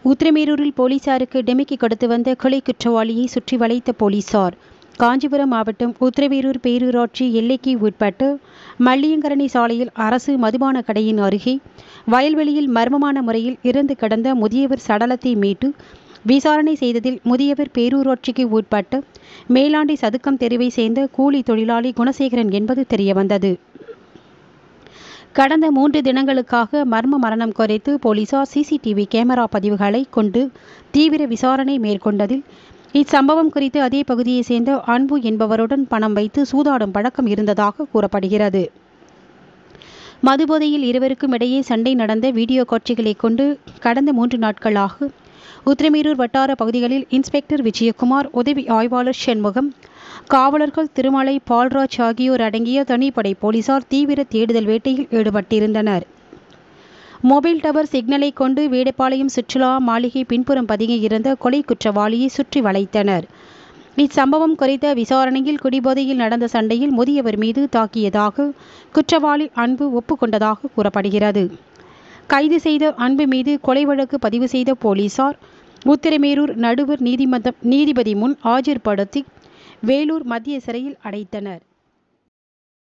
உத்திரமேரூரில் போலீசாருக்கு டெமிக்கி கொடுத்து வந்த கொலை குற்றவாளியை சுற்றி வளைத்த போலீசார் காஞ்சிபுரம் மாவட்டம் உத்திரமேரூர் பேரூராட்சி எல்லைக்கு உட்பட்டு மல்லியங்கரணி சாலையில் அரசு மதுபான கடையின் அருகே வயல்வெளியில் மர்மமான முறையில் இறந்து கிடந்த முதியவர் சடலத்தை மீட்டு விசாரணை செய்ததில் முதியவர் பேரூராட்சிக்கு உட்பட்ட மேலாண்டி சதுக்கம் தெருவை சேர்ந்த கூலி தொழிலாளி குணசேகரன் என்பது தெரியவந்தது கடந்த மூன்று தினங்களுக்காக மர்ம மரணம் குறித்து போலீசார் சிசிடிவி கேமரா பதிவுகளை கொண்டு தீவிர விசாரணை மேற்கொண்டதில் இச்சம்பவம் குறித்து அதே பகுதியைச் சேர்ந்த அன்பு என்பவருடன் பணம் வைத்து சூதாடும் பழக்கம் இருந்ததாக கூறப்படுகிறது மதுபோதையில் இருவருக்கும் இடையே சண்டை நடந்த வீடியோ காட்சிகளை கொண்டு கடந்த மூன்று நாட்களாக உத்திரமேரூர் வட்டார பகுதிகளில் இன்ஸ்பெக்டர் விஜயகுமார் உதவி ஆய்வாளர் சண்முகம் காவலர்கள் திருமலை பால்ராஜ் ஆகியோர் அடங்கிய தனிப்படை போலீசார் தீவிர தேடுதல் வேட்டையில் ஈடுபட்டிருந்தனர் மொபைல் டவர் சிக்னலை கொண்டு வேடப்பாளையம் சுற்றுலா மாளிகை பின்புறம் பதுங்கியிருந்த கொலை குற்றவாளியை சுற்றி வளைத்தனர் இச்சம்பவம் குறித்த விசாரணையில் குடிபோதையில் நடந்த சண்டையில் முதியவர் மீது தாக்கியதாக குற்றவாளி அன்பு ஒப்புக்கொண்டதாக கூறப்படுகிறது கைது செய்த அன்பு மீது கொலை வழக்கு பதிவு செய்த போலீசார் உத்திரமேரூர் நடுவர் நீதிமன்றம் நீதிபதி முன் ஆஜர்படுத்தி வேலூர் மத்திய சிறையில் அடைத்தனர்